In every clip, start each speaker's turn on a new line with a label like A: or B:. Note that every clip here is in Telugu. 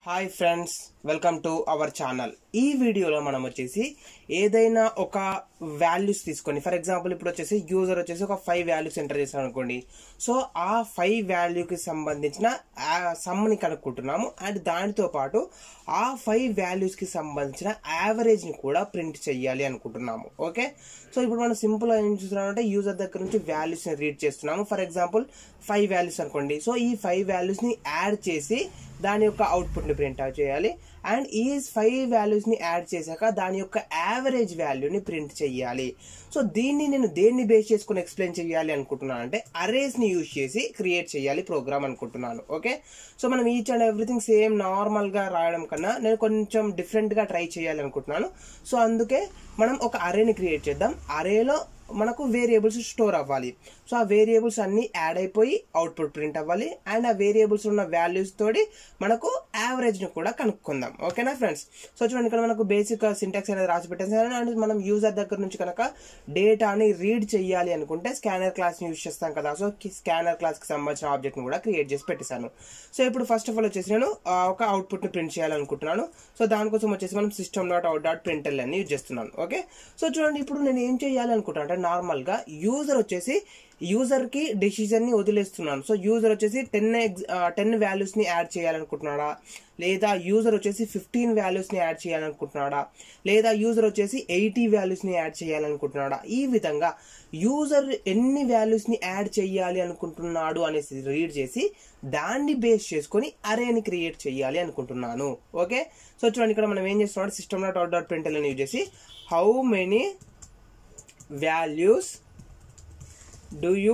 A: hi friends welcome to our channel ఈ వీడియోలో మనం వచ్చేసి ఏదైనా ఒక వాల్యూస్ తీసుకొని ఫర్ ఎగ్జాంపుల్ ఇప్పుడు వచ్చేసి యూజర్ వచ్చేసి ఒక ఫైవ్ వాల్యూస్ ఎంటర్ చేశారు అనుకోండి సో ఆ ఫైవ్ వాల్యూకి సంబంధించిన సమ్ని కనుక్కుంటున్నాము అండ్ దానితో పాటు ఆ ఫైవ్ వాల్యూస్కి సంబంధించిన యావరేజ్ని కూడా ప్రింట్ చేయాలి అనుకుంటున్నాము ఓకే సో ఇప్పుడు మనం సింపుల్గా ఏం చూస్తున్నామంటే యూజర్ దగ్గర నుంచి వాల్యూస్ని రీడ్ చేస్తున్నాము ఫర్ ఎగ్జాంపుల్ ఫైవ్ వాల్యూస్ అనుకోండి సో ఈ ఫైవ్ వాల్యూస్ని యాడ్ చేసి దాని యొక్క అవుట్పుట్ని ప్రింట్ అవుట్ చేయాలి అండ్ ఈ ఫైవ్ వాల్యూస్ని యాడ్ చేశాక దాని యొక్క యావరేజ్ వాల్యూని ప్రింట్ చేయాలి సో దీన్ని నేను దేన్ని బేస్ చేసుకుని ఎక్స్ప్లెయిన్ చేయాలి అనుకుంటున్నాను అంటే అరేస్ని యూజ్ చేసి క్రియేట్ చేయాలి ప్రోగ్రామ్ అనుకుంటున్నాను ఓకే సో మనం ఈచ్ అండ్ ఎవ్రీథింగ్ సేమ్ నార్మల్గా రాయడం కన్నా నేను కొంచెం డిఫరెంట్గా ట్రై చేయాలి అనుకుంటున్నాను సో అందుకే మనం ఒక అరేని క్రియేట్ చేద్దాం అరేలో మనకు వేరియబుల్స్ స్టోర్ అవ్వాలి సో ఆ వేరియబుల్స్ అన్ని యాడ్ అయిపోయి అవుట్పుట్ ప్రింట్ అవ్వాలి అండ్ ఆ వేరియబుల్స్ ఉన్న వాల్యూస్ తోటి మనకు యావరేజ్ ని కూడా కనుక్కుందాం ఓకేనా ఫ్రెండ్స్ సో చూడండి ఇక్కడ మనకు బేసిక్ సింటాక్స్ అనేది రాసి పెట్టేసాను అండ్ మనం యూజర్ దగ్గర నుంచి కనుక డేటాని రీడ్ చేయాలి అనుకుంటే స్కానర్ క్లాస్ ని యూజ్ చేస్తాం కదా సో స్కానర్ క్లాస్ కి సంబంధించిన ఆబ్జెక్ట్ ని కూడా క్రియేట్ చేసి పెట్టేశాను సో ఇప్పుడు ఫస్ట్ ఆఫ్ ఆల్ వచ్చేసి నేను ఆ, ఒక అవుట్పుట్ ని ప్రింట్ చేయాలనుకుంటున్నాను సో దానికోసం వచ్చేసి మనం system dot out dot print అని యూజ్ చేస్తున్నాను ఓకే సో చూడండి ఇప్పుడు నేను ఏం చేయాలి అనుకుంటున్నాను అంటే నార్మల్ గా యూజర్ వచ్చేసి యూజర్ కి డెసిజన్ ని వదిలేస్తున్నాను సో యూజర్ వచ్చేసి టెన్ టెన్ వాల్యూస్ ని యాడ్ చేయాలనుకుంటున్నాడా లేదా యూజర్ వచ్చేసి ఫిఫ్టీన్ వాల్యూస్ ని యాడ్ చేయాలనుకుంటున్నాడా లేదా యూజర్ వచ్చేసి ఎయిటీ వాల్యూస్ ని యాడ్ చేయాలనుకుంటున్నాడా ఈ విధంగా యూజర్ ఎన్ని వాల్యూస్ ని యాడ్ చేయాలి అనుకుంటున్నాడు అనేసి రీడ్ చేసి దాన్ని బేస్ చేసుకొని అరేని క్రియేట్ చేయాలి అనుకుంటున్నాను ఓకే సో చూడండి ఇక్కడ మనం ఏం చేస్తున్నాం system dot out dot print use చేసి how many values do you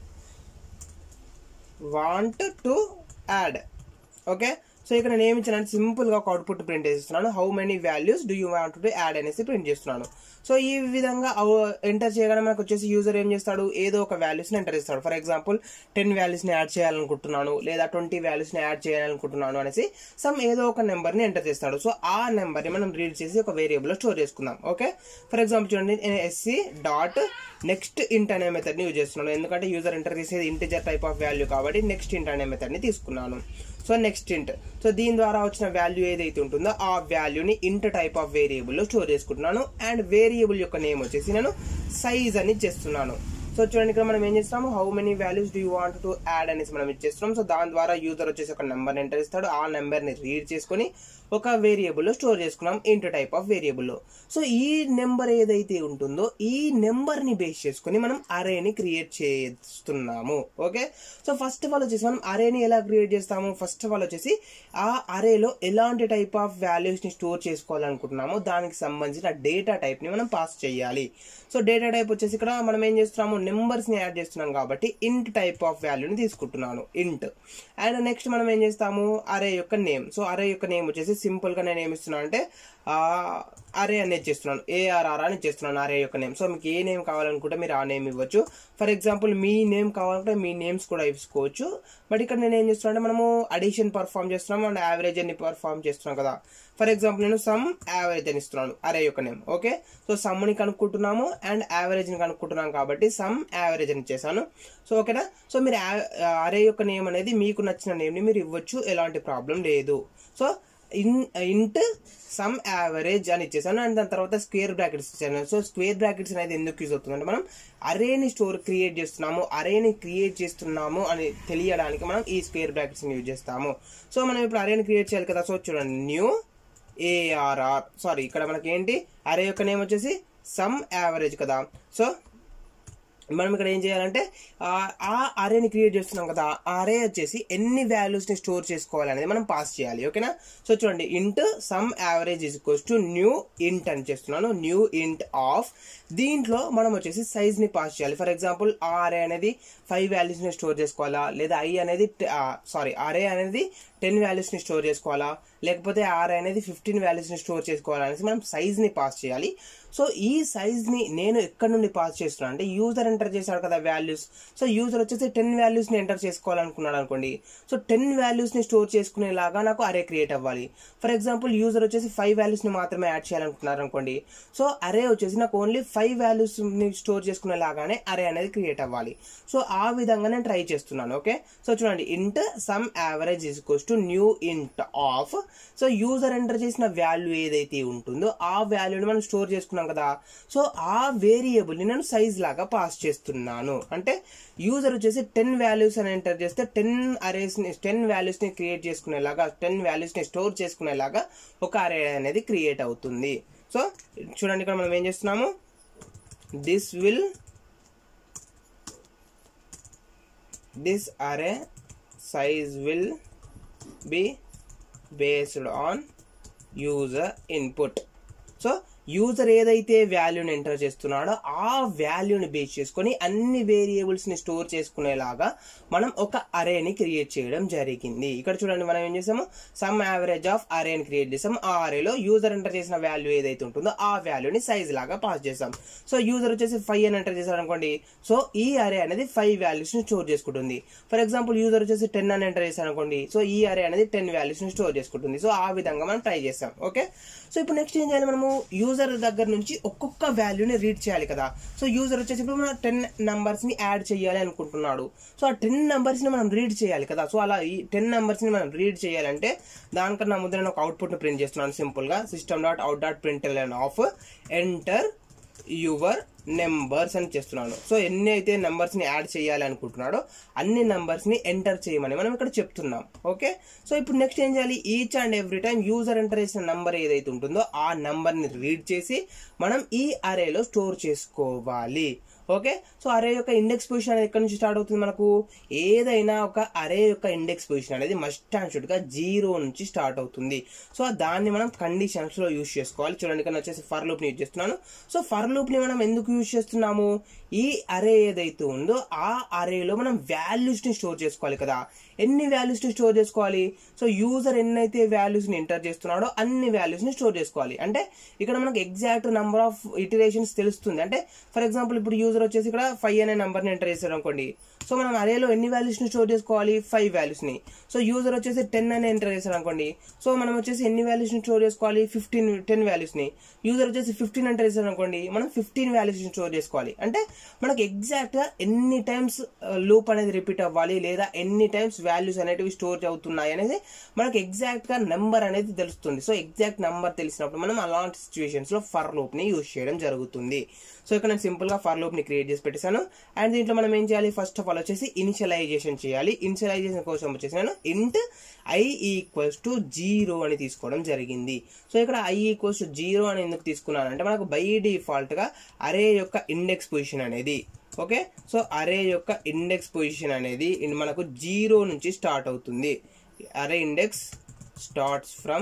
A: want to add okay so ఇక్కడ నేను ఏమి ఇచ్చాను సింపుల్ గా ఒక అవుట్పుట్ ప్రింట్ చేస్తున్నాను how many values do you want to add అనేసి ప్రింట్ చేస్తున్నాను సో ఈ విధంగా ఎంటర్ చేయగానే మనకు వచ్చేసి యూజర్ ఏం చేస్తాడు ఏదో ఒక వాల్యూస్ ని ఎంటర్ చేస్తాడు ఫర్ ఎగ్జాంపుల్ టెన్ వాల్యూస్ ని యాడ్ చేయాలనుకుంటున్నాను లేదా ట్వంటీ వాల్యూస్ ని యాడ్ చేయాలనుకుంటున్నాను అనేసి సమ్ ఏదో ఒక నెంబర్ ని ఎంటర్ చేస్తాడు సో ఆ నెంబర్ ని మనం రీడ్ చేసి ఒక వేరియబుల్ లో స్టోర్ చేసుకుందాం ఓకే ఫర్ ఎగ్జాంపుల్ చూడండి నేను ఎస్సీ డాట్ నెక్స్ట్ ఇంట్ అనే మెథడ్ ని యూజ్ చేస్తున్నాను ఎందుకంటే యూజర్ ఎంటర్ చేసేది ఇంటిజర్ టైప్ ఆఫ్ వాల్యూ కాబట్టి నెక్స్ట్ ఇంట్ అనే మెథడ్ ని తీసుకున్నాను సో నెక్స్ట్ ఇంట్ సో దీని ద్వారా వచ్చిన వాల్యూ ఏదైతే ఉంటుందో ఆ వాల్యూని ఇంట్ టైప్ ఆఫ్ వేరియబుల్ లో స్టోర్ చేసుకుంటున్నాను అండ్ వేరియబుల్ యొక్క నేమ్ వచ్చేసి నేను సైజ్ అని చేస్తున్నాను సో చూడండి ఇక్కడ మనం ఏం చేస్తాము how many values do you want to add అనేసి మనం ఇచ్చేస్తున్నాం సో దాని ద్వారా యూజర్ వచ్చేసి ఒక నెంబర్ ఎంటర్ ఇస్తాడు ఆ నెంబర్ ని రీడ్ చేసుకొని ఒక వేరియబుల్ లో స్టోర్ చేసుకున్నాం ఇంట్ టైప్ ఆఫ్ వేరియబుల్ లో సో ఈ నెంబర్ ఏదైతే ఉంటుందో ఈ నెంబర్ ని బేస్ చేసుకుని మనం అరేని క్రియేట్ చేస్తున్నాము okay so first of all వచ్చేసి మనం అరేని ఎలా క్రియేట్ చేస్తాము ఫస్ట్ ఆఫ్ ఆల్ వచ్చేసి ఆ అరేలో ఎలాంటి టైప్ ఆఫ్ వాల్యూస్ ని స్టోర్ చేసుకోవాలనుకుంటున్నామో దానికి సంబంధించిన డేటా టైప్ ని మనం పాస్ చేయాలి సో డేటా టైప్ వచ్చేసి ఇక్కడ మనం ఏం చేస్తున్నాము నెంబర్స్ ని యాడ్ చేస్తున్నాం కాబట్టి ఇంట్ టైప్ ఆఫ్ వాల్యూని తీసుకుంటున్నాను ఇంట్ అండ్ నెక్స్ట్ మనం ఏం చేస్తాము అరే యొక్క నేమ్ సో అరే యొక్క నేమ్ వచ్చేసి సింపుల్ గా నేను ఏమి ఇస్తున్నాను అంటే అరే అనేది చేస్తున్నాను ఏఆర్ఆర్ అని చేస్తున్నాను అరే యొక్క నేమ్ సో మీకు ఏ నేమ్ కావాలనుకుంటే మీరు ఆ నేమ్ ఇవ్వచ్చు ఫర్ ఎగ్జాంపుల్ మీ నేమ్ కావాలంటే మీ నేమ్స్ కూడా ఇచ్చుకోవచ్చు బట్ ఇక్కడ నేను ఏం చేస్తున్నాను అంటే మనము అడిషన్ పర్ఫామ్ చేస్తున్నాం అండ్ యావరేజ్ అని పర్ఫామ్ చేస్తున్నాం కదా ఫర్ ఎగ్జాంపుల్ నేను సమ్ యావరేజ్ అని ఇస్తున్నాను అరే యొక్క నేమ్ ఓకే సో సమ్ని కనుక్కుంటున్నాము అండ్ యావరేజ్ ని కనుక్కుంటున్నాం కాబట్టి సమ్ యావరేజ్ అని చేశాను సో ఓకేనా సో మీరు అరే యొక్క నేమ్ అనేది మీకు నచ్చిన నేమ్ ని మీరు ఇవ్వచ్చు ఎలాంటి ప్రాబ్లం లేదు so in int sum average అని ఇచ్చేసాను అండ్ దాని తర్వాత స్క్వేర్ బ్రాకెట్స్ ఇచ్చాను సో స్క్వేర్ బ్రాకెట్స్ అనేది ఎందుకు యూజ్ అవుతుందంటే మనం అరేని స్టోర్ క్రియేట్ చేస్తున్నాము అరేని క్రియేట్ చేస్తున్నాము అని తెలియడానికి మనం ఈ స్క్వేర్ బ్రాకెట్స్ యూజ్ చేస్తాము సో మనం ఇప్పుడు అరేని క్రియేట్ చేయాలి కదా సో చూడండి న్యూ ఏఆర్ఆర్ సారీ ఇక్కడ మనకి ఏంటి అరే యొక్క నేమ్ వచ్చేసి సమ్ యావరేజ్ కదా సో మనం ఇక్కడ ఏం చేయాలంటే ఆ అరేని క్రియేట్ చేస్తున్నాం కదా ఆ అరే వచ్చేసి ఎన్ని వాల్యూస్ ని స్టోర్ చేసుకోవాలనేది మనం పాస్ చేయాలి ఓకేనా సో చూడండి int sum average is equals to new int అని చేస్తున్నాను న్యూ ఇంట్ ఆఫ్ దీంట్లో మనం వచ్చేసి సైజ్ ని పాస్ చేయాలి ఫర్ ఎగ్జాంపుల్ ఆ అరే అనేది ఫైవ్ వాల్యూస్ ని స్టోర్ చేసుకోవాలా లేదా ఐ అనేది సారీ అరే అనేది టెన్ వాల్యూస్ ని స్టోర్ చేసుకోవాలా లేకపోతే ఆర్ అనేది ఫిఫ్టీన్ వాల్యూస్ ని స్టోర్ చేసుకోవాలనేసి మనం సైజ్ ని పాస్ చేయాలి సో ఈ సైజ్ ని నేను ఎక్కడ నుండి పాస్ చేస్తున్నాను అంటే యూజర్ ఎంటర్ చేశాడు కదా వాల్యూస్ సో యూజర్ వచ్చేసి టెన్ వాల్యూస్ ని ఎంటర్ చేసుకోవాలనుకున్నాడు అనుకోండి సో టెన్ వాల్యూస్ ని స్టోర్ చేసుకునేలాగా నాకు అరే క్రియేట్ అవ్వాలి ఫర్ ఎగ్జాంపుల్ యూజర్ వచ్చేసి ఫైవ్ వాల్యూస్ ని మాత్రమే యాడ్ చేయాలనుకున్నారు అనుకోండి సో అరే వచ్చేసి నాకు ఓన్లీ ఫైవ్ వాల్యూస్ ని స్టోర్ చేసుకునేలాగానే అరే అనేది క్రియేట్ అవ్వాలి సో ఆ విధంగా నేను ట్రై చేస్తున్నాను ఓకే సో చూడండి int sum average is to new int of so user enter చేసిన వాల్యూ ఏదైతే ఉంటుందో ఆ వాల్యూని మనం స్టోర్ చేసుకున్నాం కదా సో ఆ వేరియబుల్ని నేను సైజ్ లాగా పాస్ చేస్తున్నాను అంటే యూజర్ వచ్చేసి టెన్ వాల్యూస్ అని ఎంటర్ చేస్తే టెన్ అరేస్ ని టెన్ వాల్యూస్ ని క్రియేట్ చేసుకునేలాగా టెన్ వాల్యూస్ ని స్టోర్ చేసుకునేలాగా ఒక అరే అనేది క్రియేట్ అవుతుంది సో చూడండి ఇక్కడ మనం ఏం చేస్తున్నాము this will this array size will be based on user input so user ఏదైతే వాల్యూని ఎంటర్ చేస్తున్నాడో ఆ వాల్యూని బేస్ చేసుకొని అన్ని వేరియబుల్స్ ని స్టోర్ చేసుకునేలాగా మనం ఒక అరేని క్రియేట్ చేయడం జరిగింది ఇక్కడ చూడండి మనం ఏం చేసాము సమ్ యావరేజ్ ఆఫ్ అరేని క్రియేట్ చేసాం ఆ అరేలో యూజర్ ఎంటర్ చేసిన వాల్యూ ఏదైతే ఉంటుందో ఆ వాల్యూని సైజ్ లాగా పాస్ చేసాం సో యూజర్ వచ్చేసి ఫైవ్ అని ఎంటర్ చేశారు అనుకోండి సో ఈ అరే అనేది ఫైవ్ వాల్యూస్ ని స్టోర్ చేసుకుంటుంది ఫర్ ఎగ్జాంపుల్ యూజర్ వచ్చేసి టెన్ అని ఎంటర్ చేశారు అనుకోండి సో ఈ అరే అనేది టెన్ వాల్యూస్ ని స్టోర్ చేసుకుంటుంది సో ఆ విధంగా మనం ట్రై చేస్తాం ఓకే సో ఇప్పుడు నెక్స్ట్ ఏం చేయాలి మనము యూజర్ దగ్గర నుంచి ఒక్కొక్క వాల్యూని రీడ్ చేయాలి కదా సో యూజర్ వచ్చేసి ఇప్పుడు మనం టెన్ నంబర్స్ ని యాడ్ చేయాలి అనుకుంటున్నాడు సో ఆ టెన్ నంబర్స్ ని మనం రీడ్ చేయాలి కదా సో అలా ఈ టెన్ నంబర్స్ ని మనం రీడ్ చేయాలంటే దానికన్నా ముందు నేను ఒక అవుట్పుట్ ని ప్రింట్ చేస్తున్నాను సింపుల్ గా system dot out dot print of enter your numbers అని చేస్తున్నాను సో ఎన్ని అయితే నెంబర్స్ ని యాడ్ చేయాలి అనుకుంటున్నాడో అన్ని నెంబర్స్ ని ఎంటర్ చేయమని మనం ఇక్కడ చెప్తున్నాం ఓకే సో ఇప్పుడు నెక్స్ట్ ఏం చేయాలి each and every time user enter చేసిన నంబర్ ఏదైతే ఉంటుందో ఆ నంబర్ ని రీడ్ చేసి మనం ఈ అరేలో స్టోర్ చేసుకోవాలి ఓకే సో అరే యొక్క ఇండెక్స్ పొజిషన్ అనేది ఎక్కడి నుంచి స్టార్ట్ అవుతుంది మనకు ఏదైనా ఒక అరే యొక్క ఇండెక్స్ పొజిషన్ అనేది మస్ట్ అండ్ షుడ్ గా జీరో నుంచి స్టార్ట్ అవుతుంది సో దాన్ని మనం కండిషన్స్ లో యూజ్ చేసుకోవాలి చూడండి ఇక్కడ వచ్చేసి ఫర్ లూప్ ని యూజ్ చేస్తున్నాను సో ఫర్ లూప్ ని మనం ఎందుకు యూజ్ చేస్తున్నాము ఈ అరే ఏదైతే ఉందో ఆ అరేలో మనం వాల్యూస్ ని స్టోర్ చేసుకోవాలి కదా ఎన్ని వాల్యూస్ ని స్టోర్ చేసుకోవాలి సో యూజర్ ఎన్నైతే వాల్యూస్ ని ఎంటర్ చేస్తున్నాడో అన్ని వాల్యూస్ ని స్టోర్ చేసుకోవాలి అంటే ఇక్కడ మనకు ఎగ్జాక్ట్ నంబర్ ఆఫ్ ఇటరేషన్స్ తెలుస్తుంది అంటే ఫర్ ఎగ్జాంపుల్ ఇప్పుడు యూజర్ వచ్చేసి ఇక్కడ ఫైవ్ అనే నంబర్ ని ఎంటర్ చేశారు అనుకోండి సో మనం అరేలో ఎన్ని వాల్యూస్ ని స్టోర్ చేసుకోవాలి ఫైవ్ వాల్యూస్ ని సో యూజర్ వచ్చేసి టెన్ అని ఎంటర్ చేశారు అనుకోండి సో మనం వచ్చేసి ఎన్ని వాల్యూస్ ని స్టోర్ చేసుకోవాలి ఫిఫ్టీన్ టెన్ వాల్యూస్ ని యూజర్ వచ్చేసి ఫిఫ్టీన్ ఎంటర్ చేశారు అనుకోండి మనం ఫిఫ్టీన్ వాల్యూస్ ని స్టోర్ చేసుకోవాలి అంటే మనకి ఎగ్జాక్ట్ గా ఎన్ని టైమ్స్ లూప్ అనేది రిపీట్ అవ్వాలి లేదా ఎన్ని టైమ్స్ వాల్యూస్ అనేటివి స్టోర్ అవుతున్నాయి అనేది మనకి ఎగ్జాక్ట్ గా నెంబర్ అనేది తెలుస్తుంది సో ఎగ్జాక్ట్ నెంబర్ తెలిసినప్పుడు మనం అలాంటి సిచ్యువేషన్స్ లో ఫర్ లూప్ ని యూజ్ చేయడం జరుగుతుంది సో ఇక్కడ నేను సింపుల్ గా ఫర్ లూప్ ని క్రియేట్ చేసి పెట్టేశాను అండ్ దీంట్లో మనం ఏం చేయాలి ఫస్ట్ ఆఫ్ ఆల్ వచ్చేసి ఇనిషియలైజేషన్ చేయాలి ఇనిషియలైజేషన్ కోసం వచ్చేసి నేను ఇంట్ ఐ ఈక్వల్స్ టు జీరో అని తీసుకోవడం జరిగింది సో ఇక్కడ ఐ ఈక్వల్స్ టు జీరో అని ఎందుకు తీసుకున్నాను అంటే మనకు బై డిఫాల్ట్ గా అరే యొక్క ఇండెక్స్ పొజిషన్ అనేది ఓకే సో అరే యొక్క ఇండెక్స్ పొజిషన్ అనేది ఇన్ మనకు జీరో నుంచి స్టార్ట్ అవుతుంది array index starts from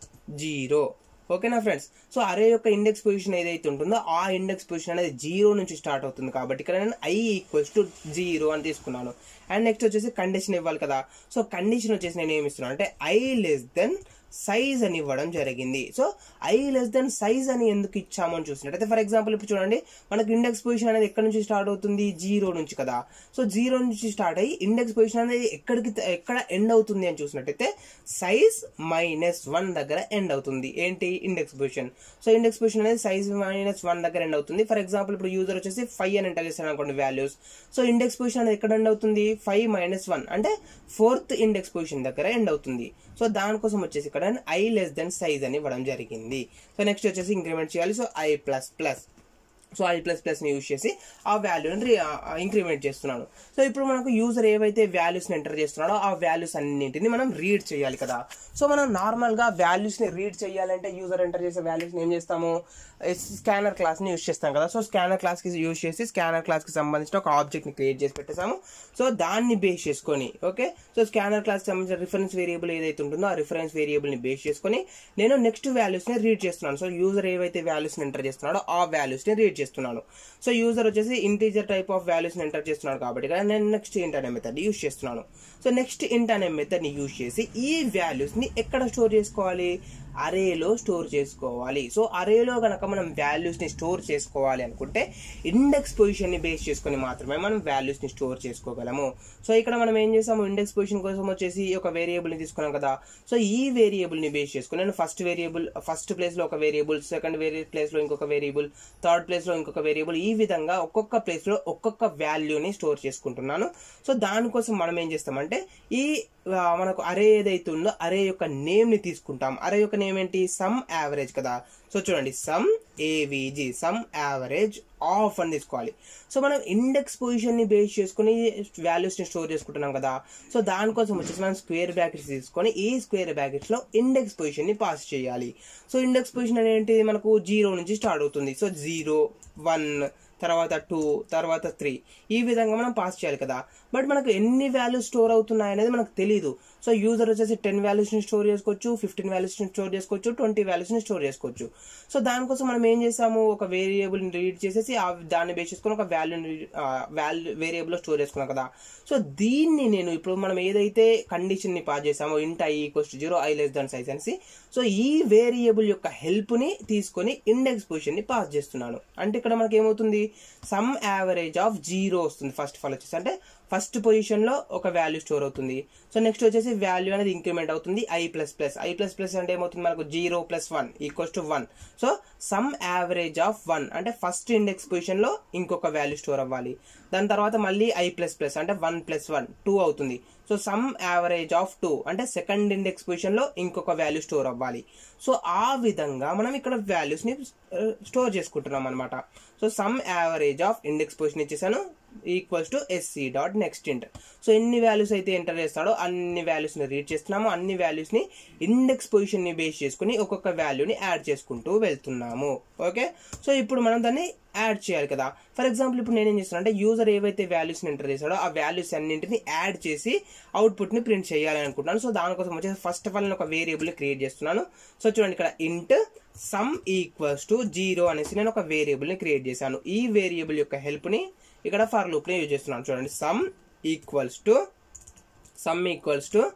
A: zero ఓకేనా ఫ్రెండ్స్ సో అరే యొక్క ఇండెక్స్ పొజిషన్ ఏదైతే ఉంటుందో ఆ ఇండెక్స్ పొజిషన్ అనేది జీరో నుంచి స్టార్ట్ అవుతుంది కాబట్టి ఇక్కడ నేను ఐ ఈక్వల్స్ టు జీరో అని తీసుకున్నాను అండ్ నెక్స్ట్ వచ్చేసి కండిషన్ ఇవ్వాలి కదా సో కండిషన్ వచ్చేసి నేను ఏమి ఇస్తున్నాను అంటే ఐ లెస్ దెన్ సైజ్ అని ఇవ్వడం జరిగింది so i less than size అని ఎందుకు ఇచ్చాము అని చూసినట్టయితే ఫర్ ఎగ్జాంపుల్ ఇప్పుడు చూడండి మనకు ఇండెక్స్ పొజిషన్ అనేది ఎక్కడ నుంచి స్టార్ట్ అవుతుంది జీరో నుంచి కదా సో జీరో నుంచి స్టార్ట్ అయ్యి ఇండెక్స్ పొజిషన్ అనేది ఎక్కడికి ఎక్కడ ఎండ్ అవుతుంది అని చూసినట్టయితే సైజ్ మైనస్ వన్ దగ్గర ఎండ్ అవుతుంది ఏంటి index position so index position అనేది సైజ్ మైనస్ వన్ దగ్గర ఎండ్ అవుతుంది ఫర్ ఎగ్జాంపుల్ ఇప్పుడు యూజర్ వచ్చేసి ఫైవ్ అని ఎంటర్ చేశాను అనుకోండి వాల్యూస్ సో ఇండెక్స్ పొజిషన్ అనేది ఎక్కడ ఎండ్ అవుతుంది ఫైవ్ మైనస్ వన్ అంటే ఫోర్త్ ఇండెక్స్ పొజిషన్ దగ్గర ఎండ్ అవుతుంది సో దానికోసం వచ్చేసి ఇక్కడ ఐ లెస్ దెన్ సైజ్ అని ఇవ్వడం జరిగింది సో నెక్స్ట్ వచ్చేసి ఇంక్రిమెంట్ చేయాలి so i plus plus so i plus plus ని యూజ్ చేసి ఆ వాల్యూని ఇంక్రిమెంట్ చేస్తున్నాను సో ఇప్పుడు మనకు యూజర్ ఏవైతే వాల్యూస్ ని ఎంటర్ చేస్తున్నాడో ఆ వాల్యూస్ అన్నింటిని మనం రీడ్ చేయాలి కదా సో మనం నార్మల్ గా వాల్యూస్ ని రీడ్ చేయాలంటే యూజర్ ఎంటర్ చేసే వాల్యూస్ ని ఏం చేస్తాము స్కానర్ క్లాస్ ని యూజ్ చేస్తాం కదా సో స్కానర్ క్లాస్ కి యూజ్ చేసి స్కానర్ క్లాస్ కి సంబంధించిన ఒక ఆబ్జెక్ట్ ని క్రియేట్ చేసి పెట్టేసాము సో దాన్ని బేస్ చేసుకొని ఓకే సో స్కానర్ క్లాస్ కి సంబంధించిన రిఫరెన్స్ వేరియబుల్ ఏదైతే ఉంటుందో ఆ రిఫరెన్స్ వేరియబుల్ ని బేస్ చేసుకొని నేను నెక్స్ట్ వాల్యూస్ ని రీడ్ చేస్తున్నాను సో యూజర్ ఏవైతే వాల్యూస్ ని ఎంటర్ చేస్తున్నాడో ఆ వాల్యూస్ ని రీడ్ చేస్తున్నాను సో యూజర్ వచ్చేసి ఇంటీజర్ టైప్ ఆఫ్ వాల్యూస్ ని ఎంటర్ చేస్తున్నాడు కాబట్టి ఇక్కడ నేను నెక్స్ట్ ఇంట్ అనే మెథడ్ యూజ్ చేస్తున్నాను సో నెక్స్ట్ ఇంట్ అనే మెథడ్ ని యూజ్ చేసి ఈ వాల్యూస్ ని ఎక్కడ స్టోర్ చేసుకోవాలి అరేలో స్టోర్ చేసుకోవాలి సో అరేలో గనక మనం వాల్యూస్ ని స్టోర్ చేసుకోవాలి అనుకుంటే ఇండెక్స్ పొజిషన్ ని బేస్ చేసుకొని మాత్రమే మనం వాల్యూస్ ని స్టోర్ చేసుకోగలము సో ఇక్కడ మనం ఏం చేసాము ఇండెక్స్ పొజిషన్ కోసం వచ్చేసి ఒక వేరియబుల్ ని తీసుకున్నాం కదా సో ఈ వేరియబుల్ ని బేస్ చేసుకుని నేను ఫస్ట్ వేరియబుల్ ఫస్ట్ ప్లేస్ లో ఒక వేరియబుల్ సెకండ్ వేరే ప్లేస్ లో ఇంకొక వేరియబుల్ థర్డ్ ప్లేస్ లో ఇంకొక వేరియబుల్ ఈ విధంగా ఒక్కొక్క ప్లేస్ లో ఒక్కొక్క వాల్యూని స్టోర్ చేసుకుంటున్నాను సో దానికోసం మనం ఏం చేస్తామంటే ఈ ఆ, మనకు అరే ఏదైతే ఉందో అరే యొక్క నేమ్ ని తీసుకుంటాం అరే యొక్క నేమ్ ఏంటి సమ్ యావరేజ్ కదా సో చూడండి sum AVG sum average of అని తీసుకోవాలి సో మనం ఇండెక్స్ పొజిషన్ ని బేస్ చేసుకుని వాల్యూస్ ని స్టోర్ చేసుకుంటున్నాం కదా సో దానికోసం వచ్చేసి మనం స్క్వేర్ బ్రాకెట్స్ తీసుకొని ఈ స్క్వేర్ బ్రాకెట్స్ లో ఇండెక్స్ పొజిషన్ ని పాస్ చేయాలి సో ఇండెక్స్ పొజిషన్ అనేది మనకు జీరో నుంచి స్టార్ట్ అవుతుంది సో జీరో వన్ తర్వాత టూ తర్వాత త్రీ ఈ విధంగా మనం పాస్ చేయాలి కదా బట్ మనకు ఎన్ని వాల్యూస్ స్టోర్ అవుతున్నాయి అనేది మనకు తెలియదు సో యూజర్ వచ్చేసి టెన్ వాల్యూస్ ని స్టోర్ చేసుకోవచ్చు ఫిఫ్టీన్ వాల్యూస్ ని స్టోర్ చేసుకోవచ్చు ట్వంటీ వాల్యూస్ ని స్టోర్ చేసుకోవచ్చు సో దానికోసం మనం ఏం చేసాము ఒక వేరియబుల్ ని రీడ్ చేసేసి ఆ దాన్ని బేస్ చేసుకుని ఒక వాల్యూని వాల్యూ వేరియబుల్ లో స్టోర్ చేసుకున్నాం కదా సో దీన్ని నేను ఇప్పుడు మనం ఏదైతే కండిషన్ ని పాస్ చేసామో int i equals to zero i less than size అనేసి సో ఈ వేరియబుల్ యొక్క హెల్ప్ ని తీసుకొని ఇండెక్స్ పొజిషన్ ని పాస్ చేస్తున్నాను అంటే ఇక్కడ మనకి ఏమవుతుంది సమ్ యావరేజ్ ఆఫ్ జీరో వస్తుంది ఫస్ట్ ఆఫ్ ఆల్ వచ్చేసి అంటే ఫస్ట్ పొజిషన్ లో ఒక వాల్యూ స్టోర్ అవుతుంది సో నెక్స్ట్ వచ్చేసి వాల్యూ అనేది ఇంక్రిమెంట్ అవుతుంది i plus plus i plus plus అంటే ఏమవుతుంది మనకు zero plus one equals to one so sum average of one అంటే ఫస్ట్ ఇండెక్స్ పొజిషన్ లో ఇంకొక వాల్యూ స్టోర్ అవ్వాలి దాని తర్వాత మళ్ళీ ఐ ప్లస్ ప్లస్ అంటే వన్ ప్లస్ వన్ టూ అవుతుంది so sum average of two అంటే సెకండ్ ఇండెక్స్ పొజిషన్ లో ఇంకొక వాల్యూ స్టోర్ అవ్వాలి సో ఆ విధంగా మనం ఇక్కడ వాల్యూస్ ని స్టోర్ చేసుకుంటున్నాం అనమాట so sum average of index position ఇచ్చేసాను equals to SC dot next int so ఎన్ని వాల్యూస్ అయితే ఎంటర్ చేస్తాడో అన్ని వాల్యూస్ ని రీడ్ చేస్తున్నాము అన్ని వాల్యూస్ ని ఇండెక్స్ పొజిషన్ ని బేస్ చేసుకుని ఒక్కొక్క వాల్యూని యాడ్ చేసుకుంటూ వెళ్తున్నాము ఓకే సో ఇప్పుడు మనం దాన్ని యాడ్ చేయాలి కదా ఫర్ ఎగ్జాంపుల్ ఇప్పుడు నేనేం చేస్తాను అంటే యూజర్ ఏవైతే వాల్యూస్ ఎంటర్ చేశాడో ఆ వాల్యూస్ అన్నింటిని యాడ్ చేసి అవుట్పుట్ ని ప్రింట్ చేయాలి అనుకుంటున్నాను సో దానికోసం వచ్చేసి ఫస్ట్ ఆఫ్ ఆల్ నేను ఒక వేరియబుల్ క్రియేట్ చేస్తున్నాను సో చూడండి ఇక్కడ ఇంట్ సమ్ ఈక్వల్స్ టు జీరో అనేసి నేను ఒక వేరియబుల్ ని క్రియేట్ చేశాను ఈ వేరియబుల్ యొక్క హెల్ప్ ని ఇక్కడ ఫర్ లూప్ ని యూజ్ చేస్తున్నాను చూడండి sum equals to sum equals to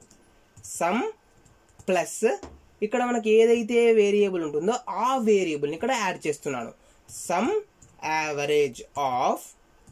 A: sum plus ఇక్కడ మనకి ఏదైతే వేరియబుల్ ఉంటుందో ఆ వేరియబుల్ని ఇక్కడ యాడ్ చేస్తున్నాను సమ్ యావరేజ్ ఆఫ్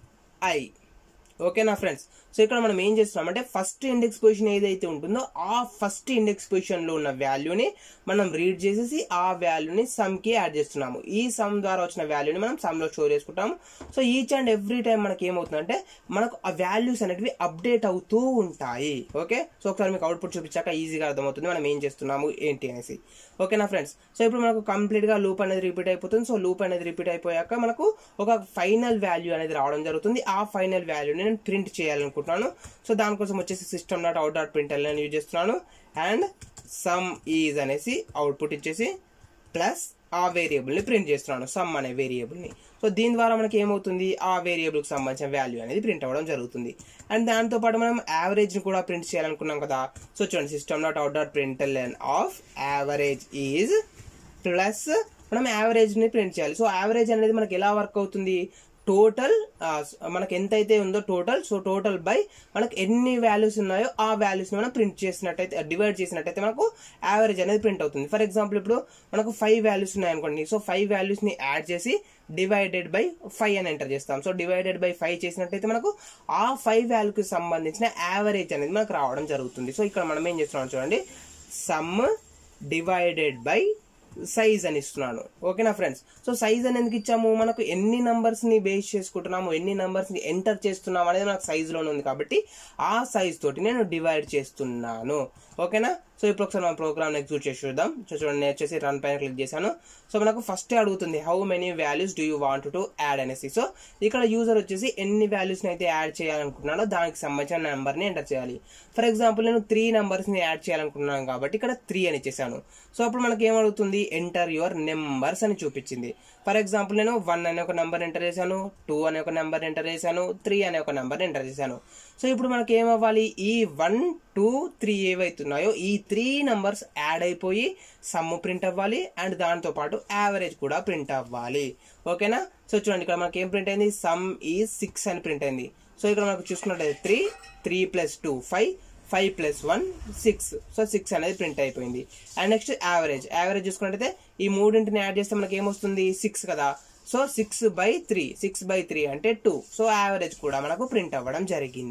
A: ఐ ఓకేనా ఫ్రెండ్స్ సో ఇక్కడ మనం ఏం చేస్తున్నాం అంటే ఫస్ట్ ఇండెక్స్ పొజిషన్ ఏదైతే ఉంటుందో ఆ ఫస్ట్ ఇండెక్స్ పొజిషన్ లో ఉన్న వాల్యూని మనం రీడ్ చేసేసి ఆ వాల్యూని సమ్ కి యాడ్ చేస్తున్నాము ఈ సమ్ ద్వారా వచ్చిన వాల్యూని మనం సమ్ లో స్టోర్ చేసుకుంటాము so each and every time మనకి ఏమవుతుందంటే మనకు ఆ వాల్యూస్ అనేటివి అప్డేట్ అవుతూ ఉంటాయి ఓకే సో ఒకసారి మీకు అవుట్పుట్ చూపించాక ఈజీగా అర్థమవుతుంది మనం ఏం చేస్తున్నాము ఏంటి అనేసి ఓకేనా ఫ్రెండ్స్ సో ఇప్పుడు మనకు కంప్లీట్ గా లూప్ అనేది రిపీట్ అయిపోతుంది సో లూప్ అనేది రిపీట్ అయిపోయాక మనకు ఒక ఫైనల్ వాల్యూ అనేది రావడం జరుగుతుంది ఆ ఫైనల్ వాల్యూని నేను ప్రింట్ చేయాలనుకుంటున్నాను సో దానికోసం వచ్చేసి system dot out dot print నేను యూజ్ చేస్తున్నాను అండ్ సమ్ ఈజ్ అనేసి అవుట్పుట్ ఇచ్చేసి ప్లస్ ఆ వేరియబుల్ ని ప్రింట్ చేస్తున్నాను సమ్ అనే వేరియబుల్ ని సో దీని ద్వారా మనకి ఏమవుతుంది ఆ వేరియబుల్ కి సంబంధించిన వాల్యూ అనేది ప్రింట్ అవ్వడం జరుగుతుంది అండ్ దాంతో పాటు మనం యావరేజ్ ని కూడా ప్రింట్ చేయాలనుకున్నాం కదా సో చూడండి system dot out dot print of average is plus మనం యావరేజ్ ని ప్రింట్ చేయాలి సో యావరేజ్ అనేది మనకి ఎలా వర్క్ అవుతుంది టోటల్ మనకి ఎంతైతే ఉందో టోటల్ సో టోటల్ బై మనకి ఎన్ని వాల్యూస్ ఉన్నాయో ఆ వాల్యూస్ ని మనం ప్రింట్ చేసినట్టయితే డివైడ్ చేసినట్టయితే మనకు యావరేజ్ అనేది ప్రింట్ అవుతుంది ఫర్ ఎగ్జాంపుల్ ఇప్పుడు మనకు ఫైవ్ వాల్యూస్ ఉన్నాయి అనుకోండి సో ఫైవ్ వాల్యూస్ ని యాడ్ చేసి డివైడెడ్ బై ఫైవ్ అని ఎంటర్ చేస్తాం సో డివైడెడ్ బై ఫైవ్ చేసినట్టయితే మనకు ఆ ఫైవ్ వాల్యూకి సంబంధించిన యావరేజ్ అనేది మనకు రావడం జరుగుతుంది సో ఇక్కడ మనం ఏం చేస్తున్నాం చూడండి సమ్ డివైడెడ్ బై సైజ్ అని ఇస్తున్నాను ఓకేనా ఫ్రెండ్స్ సో సైజ్ అని ఎందుకు ఇచ్చాము మనకు ఎన్ని నంబర్స్ ని బేస్ చేసుకుంటున్నాము ఎన్ని నంబర్స్ ని ఎంటర్ చేస్తున్నాము అనేది మనకు సైజ్ లోనే ఉంది కాబట్టి ఆ సైజ్ తోటి నేను డివైడ్ చేస్తున్నాను ఓకేనా సో ఇప్పుడు ఒకసారి మన ప్రోగ్రామ్ ఎగ్జిక్యూట్ చేసి చూద్దాం సో చూడండి నేను వచ్చేసి రన్ పైన క్లిక్ చేశాను సో మనకు ఫస్ట్ అడుగుతుంది how many values do you want to add అనేసి సో ఇక్కడ యూజర్ వచ్చేసి ఎన్ని వాల్యూస్ ని అయితే యాడ్ చేయాలనుకుంటున్నాడో దానికి సంబంధించిన నెంబర్ ని ఎంటర్ చేయాలి ఫర్ ఎగ్జాంపుల్ నేను త్రీ నెంబర్స్ ని యాడ్ చేయాలనుకుంటున్నాను కాబట్టి ఇక్కడ త్రీ అని ఇచ్చేసాను సో అప్పుడు మనకి ఏమడుగుతుంది ఎంటర్ యువర్ నెంబర్స్ అని చూపించింది ఫర్ ఎగ్జాంపుల్ నేను వన్ అనే ఒక నెంబర్ ఎంటర్ చేశాను టూ అనే ఒక నెంబర్ ఎంటర్ చేశాను త్రీ అనే ఒక నెంబర్ ఎంటర్ చేశాను సో ఇప్పుడు మనకి ఏమవ్వాలి ఈ వన్ టూ త్రీ ఏవైతున్నాయో ఈ త్రీ నంబర్స్ యాడ్ అయిపోయి సమ్ ప్రింట్ అవ్వాలి అండ్ దాంతో పాటు యావరేజ్ కూడా ప్రింట్ అవ్వాలి ఓకేనా సో చూడండి ఇక్కడ మనకి ఏం ప్రింట్ అయింది సమ్ ఈ సిక్స్ అని ప్రింట్ అయింది సో ఇక్కడ మనకు చూసుకున్నట్టయితే three three plus two five five plus one six so six అనేది ప్రింట్ అయిపోయింది అండ్ నెక్స్ట్ యావరేజ్ యావరేజ్ చూసుకున్నట్టయితే ఈ మూడింటిని యాడ్ చేస్తే మనకి ఏమొస్తుంది సిక్స్ కదా so six by three six by three అంటే టూ సో యావరేజ్ కూడా మనకు ప్రింట్ అవ్వడం జరిగింది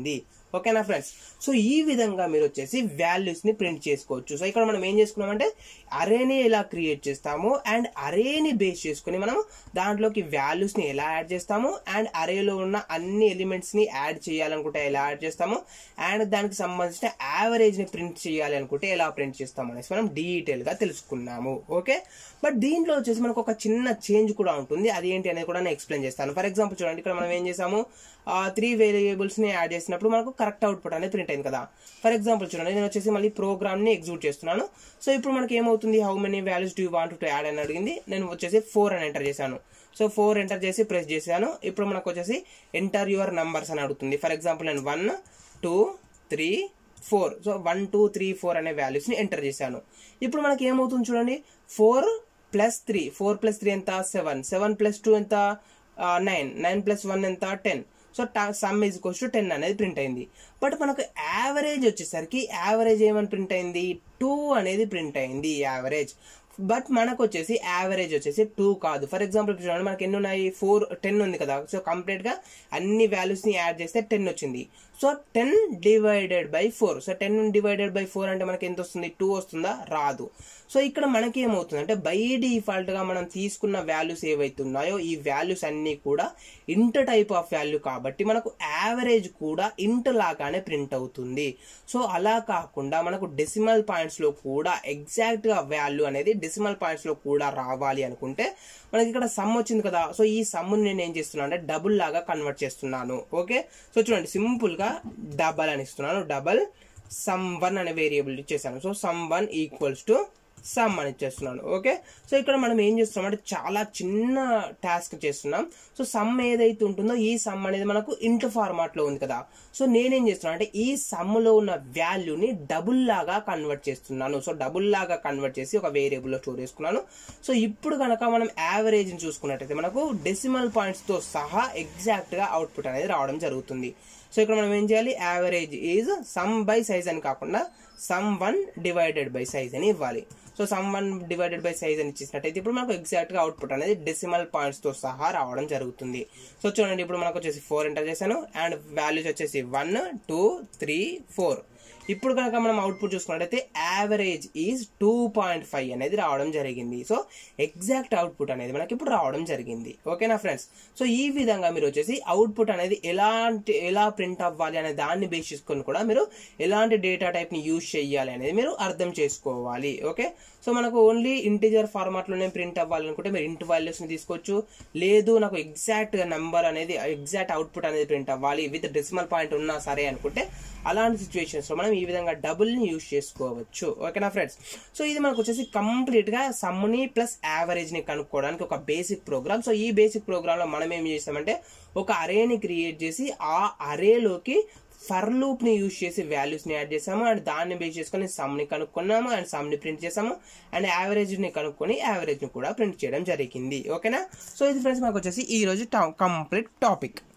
A: ఓకేనా ఫ్రెండ్స్ సో ఈ విధంగా మీరు వచ్చేసి వాల్యూస్ ని ప్రింట్ చేసుకోవచ్చు సో ఇక్కడ మనం ఏం చేసుకున్నామంటే అరేని ఎలా క్రియేట్ చేస్తాము అండ్ అరేని బేస్ చేసుకుని మనం దాంట్లోకి వాల్యూస్ ని ఎలా యాడ్ చేస్తాము అండ్ అరేలో ఉన్న అన్ని ఎలిమెంట్స్ ని యాడ్ చేయాలనుకుంటే ఎలా యాడ్ చేస్తాము అండ్ దానికి సంబంధించిన యావరేజ్ ని ప్రింట్ చేయాలి అనుకుంటే ఎలా ప్రింట్ చేస్తాము అనేసి మనం డీటెయిల్ గా తెలుసుకున్నాము ఓకే బట్ దీంట్లో వచ్చేసి మనకు ఒక చిన్న చేంజ్ కూడా ఉంటుంది అది ఏంటి అనేది కూడా నేను ఎక్స్ప్లెయిన్ చేస్తాను ఫర్ ఎగ్జాంపుల్ చూడండి ఇక్కడ మనం ఏం చేసాము త్రీ వేరియబుల్స్ ని యాడ్ చేసినప్పుడు మనకు కరెక్ట్ అవుట్పుట్ అనేది ప్రింట్ అయింది కదా ఫర్ ఎగ్జాంపుల్ చూడండి నేను వచ్చేసి మళ్ళీ ప్రోగ్రామ్ ని ఎగ్జిక్యూట్ చేస్తున్నాను సో ఇప్పుడు మనకి ఏమవుతుంది how many values do want to add అని అడిగింది నేను వచ్చేసి ఫోర్ అని ఎంటర్ చేశాను సో ఫోర్ ఎంటర్ చేసి ప్రెస్ చేశాను ఇప్పుడు మనకు వచ్చేసి ఎంటర్ యువర్ నంబర్స్ అని అడుగుతుంది ఫర్ ఎగ్జాంపుల్ నేను one two three four so one two three four అనే వాల్యూస్ ని ఎంటర్ చేశాను ఇప్పుడు మనకి ఏమవుతుంది చూడండి four plus three four plus three ఎంత సెవెన్ సెవెన్ ప్లస్ టూ ఎంత నైన్ నైన్ ప్లస్ వన్ ఎంత ten so sum is equals to ten అనేది ప్రింట్ అయింది బట్ మనకు యావరేజ్ వచ్చేసరికి యావరేజ్ ఏమని ప్రింట్ అయింది టూ అనేది ప్రింట్ అయింది యావరేజ్ బట్ మనకు వచ్చేసి యావరేజ్ వచ్చేసి టూ కాదు ఫర్ ఎగ్జాంపుల్ చూడండి మనకి ఎన్ని ఉన్నాయి ఫోర్ టెన్ ఉంది కదా సో కంప్లీట్ గా అన్ని వాల్యూస్ ని యాడ్ చేస్తే టెన్ వచ్చింది so ten divided by four so ten divided by four అంటే మనకి ఎంత వస్తుంది టూ వస్తుందా రాదు సో ఇక్కడ మనకి ఏమవుతుంది అంటే బై డిఫాల్ట్ గా మనం తీసుకున్న వాల్యూస్ ఏవైతే ఉన్నాయో ఈ వాల్యూస్ అన్ని కూడా ఇంట్ టైప్ ఆఫ్ వాల్యూ కాబట్టి మనకు యావరేజ్ కూడా ఇంట్ లాగానే ప్రింట్ అవుతుంది సో అలా కాకుండా మనకు డెసిమల్ పాయింట్స్ లో కూడా ఎగ్జాక్ట్ గా వాల్యూ అనేది డెసిమల్ పాయింట్స్ లో కూడా రావాలి అనుకుంటే మనకి ఇక్కడ సమ్ వచ్చింది కదా సో ఈ సమ్ నేను ఏం చేస్తున్నాను అంటే డబుల్ లాగా కన్వర్ట్ చేస్తున్నాను ఓకే సో చూడండి సింపుల్ గా డబల్ అని ఇస్తున్నాను డబల్ సమ్ వన్ అనే వేరియబుల్ ఇచ్చేసాను so sum one equals to sum అని ఇచ్చేస్తున్నాను ఓకే సో ఇక్కడ మనం ఏం చేస్తున్నాం అంటే చాలా చిన్న టాస్క్ చేస్తున్నాం సో సమ్ ఏదైతే ఉంటుందో ఈ సమ్ అనేది మనకు ఇంట్ ఫార్మాట్ లో ఉంది కదా సో నేనేం చేస్తున్నాను అంటే ఈ సమ్ లో ఉన్న వాల్యూని డబుల్ లాగా కన్వర్ట్ చేస్తున్నాను సో డబుల్ లాగా కన్వర్ట్ చేసి ఒక వేరియబుల్ లో స్టోర్ చేసుకున్నాను సో ఇప్పుడు కనుక మనం యావరేజ్ ని చూసుకున్నట్టయితే మనకు డెసిమల్ పాయింట్స్ తో సహా ఎగ్జాక్ట్ గా అవుట్పుట్ అనేది రావడం జరుగుతుంది సో ఇక్కడ మనం ఏం చేయాలి average is sum by size అని కాకుండా sum one divided by size అని ఇవ్వాలి so sum one divided by size అని ఇచ్చినట్టయితే ఇప్పుడు మనకు ఎగ్జాక్ట్ గా అవుట్పుట్ అనేది డెసిమల్ పాయింట్స్ తో సహా రావడం జరుగుతుంది సో చూడండి ఇప్పుడు మనకు వచ్చేసి ఫోర్ ఎంటర్ చేశాను అండ్ వాల్యూస్ వచ్చేసి వన్ టూ త్రీ ఫోర్ ఇప్పుడు కనుక మనం అవుట్పుట్ చూసుకున్నట్టయితే average is two point five అనేది రావడం జరిగింది సో ఎగ్జాక్ట్ అవుట్పుట్ అనేది మనకి ఇప్పుడు రావడం జరిగింది ఓకేనా ఫ్రెండ్స్ సో ఈ విధంగా మీరు వచ్చేసి అవుట్పుట్ అనేది ఎలాంటి ఎలా ప్రింట్ అవ్వాలి అనే దాన్ని బేస్ చేసుకొని కూడా మీరు ఎలాంటి డేటా టైప్ ని యూజ్ చేయాలి అనేది మీరు అర్థం చేసుకోవాలి ఓకే సో మనకు ఓన్లీ ఇంటీజర్ ఫార్మాట్ లోనే ప్రింట్ అవ్వాలనుకుంటే మీరు ఇంట్ వాల్యూస్ ని తీసుకోవచ్చు లేదు నాకు ఎగ్జాక్ట్ నంబర్ అనేది ఎగ్జాక్ట్ అవుట్పుట్ అనేది ప్రింట్ అవ్వాలి విత్ డెసిమల్ పాయింట్ ఉన్నా సరే అనుకుంటే అలాంటి సిచ్యువేషన్స్ లో మనం ఈ విధంగా డబుల్ ని యూజ్ చేసుకోవచ్చు ఓకేనా ఫ్రెండ్స్ సో ఇది మనకు వచ్చేసి కంప్లీట్ గా సమ్ ని ప్లస్ యావరేజ్ ని కనుక్కోవడానికి ఒక బేసిక్ ప్రోగ్రామ్ సో ఈ బేసిక్ ప్రోగ్రామ్ లో మనం ఏం చేస్తామంటే ఒక అరేని క్రియేట్ చేసి ఆ అరేలోకి ఫర్ లూప్ ని యూజ్ చేసి వాల్యూస్ ని యాడ్ చేసాము అండ్ దాన్ని బేస్ చేసుకొని సమ్ ని కనుక్కున్నాము అండ్ సమ్ ని ప్రింట్ చేసాము అండ్ యావరేజ్ ని కనుక్కొని యావరేజ్ ని కూడా ప్రింట్ చేయడం జరిగింది ఓకేనా సో ఇది ఫ్రెండ్స్ మనకు వచ్చేసి ఈ రోజు కంప్లీట్ టాపిక్